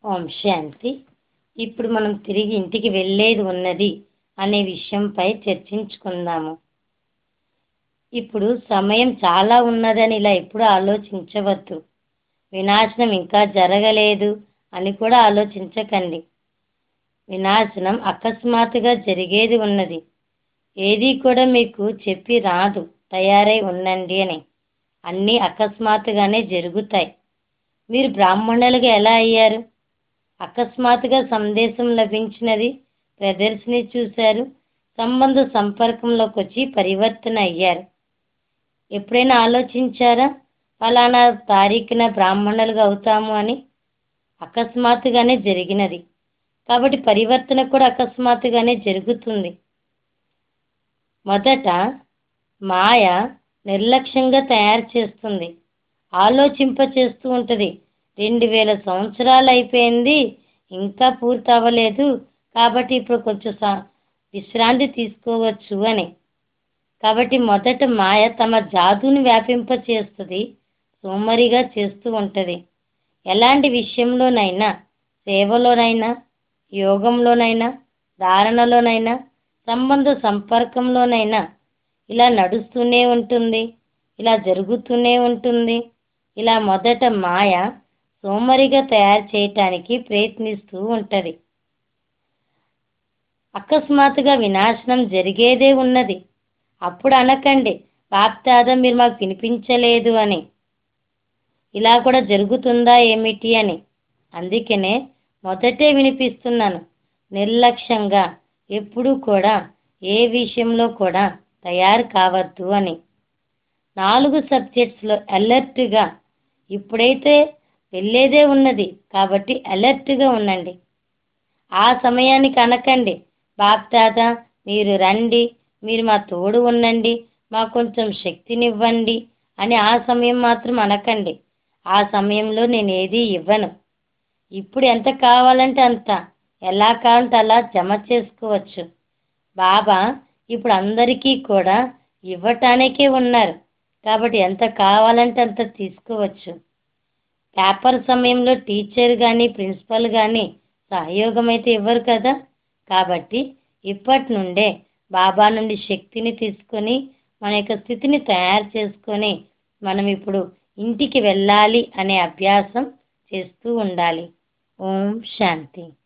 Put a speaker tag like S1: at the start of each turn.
S1: ఓం శాంతి ఇప్పుడు మనం తిరిగి ఇంటికి వెళ్ళేది ఉన్నది అనే విషయంపై చర్చించుకుందాము ఇప్పుడు సమయం చాలా ఉన్నదని ఇలా ఎప్పుడు ఆలోచించవద్దు వినాశనం ఇంకా జరగలేదు అని కూడా ఆలోచించకండి వినాశనం అకస్మాత్తుగా జరిగేది ఉన్నది ఏది కూడా మీకు చెప్పి రాదు తయారై ఉండండి అని అన్నీ అకస్మాత్తుగానే జరుగుతాయి మీరు బ్రాహ్మణులుగా ఎలా అయ్యారు అకస్మాత్తుగా సందేశం లభించినది ప్రదర్శిని చూశారు సంబంధ సంపర్కంలోకి వచ్చి పరివర్తన అయ్యారు ఎప్పుడైనా ఆలోచించారా ఫలానా తారీఖున బ్రాహ్మణులుగా అవుతాము అని అకస్మాత్తుగానే జరిగినది కాబట్టి పరివర్తన కూడా అకస్మాత్తుగానే జరుగుతుంది మొదట మాయ నిర్లక్ష్యంగా తయారు చేస్తుంది ఆలోచింప చేస్తూ ఉంటుంది రెండు వేల సంవత్సరాలు అయిపోయింది ఇంకా పూర్తి అవ్వలేదు కాబట్టి ఇప్పుడు కొంచెం స- విశ్రాంతి తీసుకోవచ్చు అని కాబట్టి మొదట మాయ తమ జాదుని వ్యాపింప చేస్తుంది సోమరిగా చేస్తూ ఉంటుంది ఎలాంటి విషయంలోనైనా సేవలోనైనా యోగంలోనైనా ధారణలోనైనా సంబంధ సంపర్కంలోనైనా ఇలా నడుస్తూనే ఉంటుంది ఇలా జరుగుతూనే ఉంటుంది ఇలా మొదట మాయ సోమరిగా తయారు చేయటానికి ప్రయత్నిస్తూ ఉంటుంది అకస్మాత్తుగా వినాశనం జరిగేదే ఉన్నది అప్పుడు అనకండి బాప్తాద మీరు మాకు వినిపించలేదు అని ఇలా కూడా జరుగుతుందా ఏమిటి అని అందుకనే మొదటే వినిపిస్తున్నాను నిర్లక్ష్యంగా ఎప్పుడూ కూడా ఏ విషయంలో కూడా తయారు కావద్దు అని నాలుగు సబ్జెక్ట్స్లో అలర్ట్గా ఇప్పుడైతే వెళ్ళేదే ఉన్నది కాబట్టి అలర్ట్గా ఉండండి ఆ సమయానికి అనకండి బాప్దాద మీరు రండి మీరు మా తోడు ఉండండి మాకు కొంచెం శక్తినివ్వండి అని ఆ సమయం మాత్రం అనకండి ఆ సమయంలో నేను ఏది ఇవ్వను ఇప్పుడు ఎంత కావాలంటే అంత ఎలా కావాలంటే అలా జమ చేసుకోవచ్చు బాబా ఇప్పుడు అందరికీ కూడా ఇవ్వటానికే ఉన్నారు కాబట్టి ఎంత కావాలంటే అంత తీసుకోవచ్చు పేపర్ సమయంలో టీచర్ కానీ ప్రిన్సిపల్ కానీ సహయోగం అయితే ఇవ్వరు కదా కాబట్టి ఇప్పటి నుండే బాబా నుండి శక్తిని తీసుకొని మన యొక్క స్థితిని తయారు చేసుకొని మనం ఇప్పుడు ఇంటికి వెళ్ళాలి అనే అభ్యాసం చేస్తూ ఉండాలి ఓం శాంతి